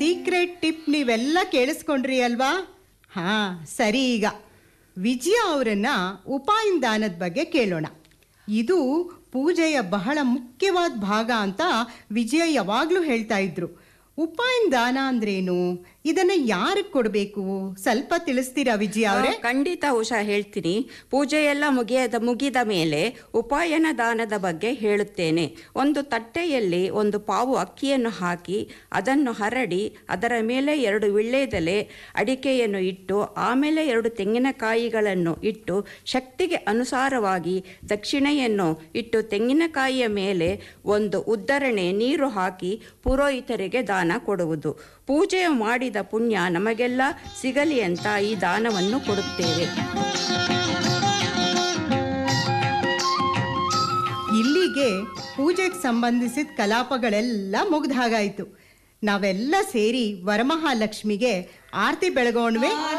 secret tip ನೀವೆಲ್ಲ ಕೇಳಿಸ್ಕೊಂಡ್ರಿ ಅಲ್ವಾ ಹಾ ಸರಿ ಈಗ ವಿಜಯ ಅವರನ್ನ ಉಪಾಯನ ದಾನದ ಬಗ್ಗೆ ಕೇಳೋಣ ಇದು ಪೂಜೆಯ ಬಹಳ ಮುಖ್ಯವಾದ ಭಾಗ ಅಂತ ವಿಜಯ ಯಾವಾಗಲೂ ಹೇಳ್ತಾ ಇದ್ರು ಉಪಾಯನ ದಾನ ಅಂದ್ರೇನು ಇದನ್ನ ಯಾರಿಗೆ ಕೊಡಬೇಕು ಸ್ವಲ್ಪ ತಿಳಿಸ್ತೀರಾ ವಿಜಯ ಅವರೇ ಆ, ಖಂಡಿತ ಉಷಾ ಹೇಳ್ತೀನಿ ಪೂಜೆ ಎಲ್ಲ ಮುಗಿಯದ ಮುಗಿದ ಮೇಲೆ ಉಪಾಯನ ದಾನದ ಬಗ್ಗೆ ಹೇಳುತ್ತೇನೆ ಒಂದು ತಟ್ಟೆಯಲ್ಲಿ ಒಂದು ಪಾವು ಅಕ್ಕಿಯನ್ನು ಹಾಕಿ ಅದನ್ನು ಹರಡಿ ಅದರ ಮೇಲೆ ಎರಡು ವಿಳ್ಳೆದೆಲೆ ಅಡಿಕೆಯನ್ನು ಇಟ್ಟು ಆಮೇಲೆ ಎರಡು ತೆಂಗಿನಕಾಯಿಗಳನ್ನು ಇಟ್ಟು ಶಕ್ತಿಗೆ ಅನುಸಾರವಾಗಿ ದಕ್ಷಿಣೆಯನ್ನು ಇಟ್ಟು ತೆಂಗಿನಕಾಯಿಯ ಮೇಲೆ ಒಂದು ಉದ್ದರಣೆ ನೀರು ಹಾಕಿ ಪುರೋಹಿತರಿಗೆ ದಾನ ಕೊಡುವುದು ಪೂಜೆ ಮಾಡಿದ ಪುಣ್ಯ ನಮಗೆಲ್ಲ ಸಿಗಲಿ ಅಂತ ಈ ದಾನವನ್ನು ಕೊಡುತ್ತೇವೆ ಇಲ್ಲಿಗೆ ಪೂಜೆಗೆ ಸಂಬಂಧಿಸಿದ ಕಲಾಪಗಳೆಲ್ಲ ಮುಗ್ದ ಹಾಗಾಯ್ತು ನಾವೆಲ್ಲ ಸೇರಿ ವರಮಹಾಲಕ್ಷ್ಮಿಗೆ ಆರತಿ ಬೆಳಗೋಣ್ವೆ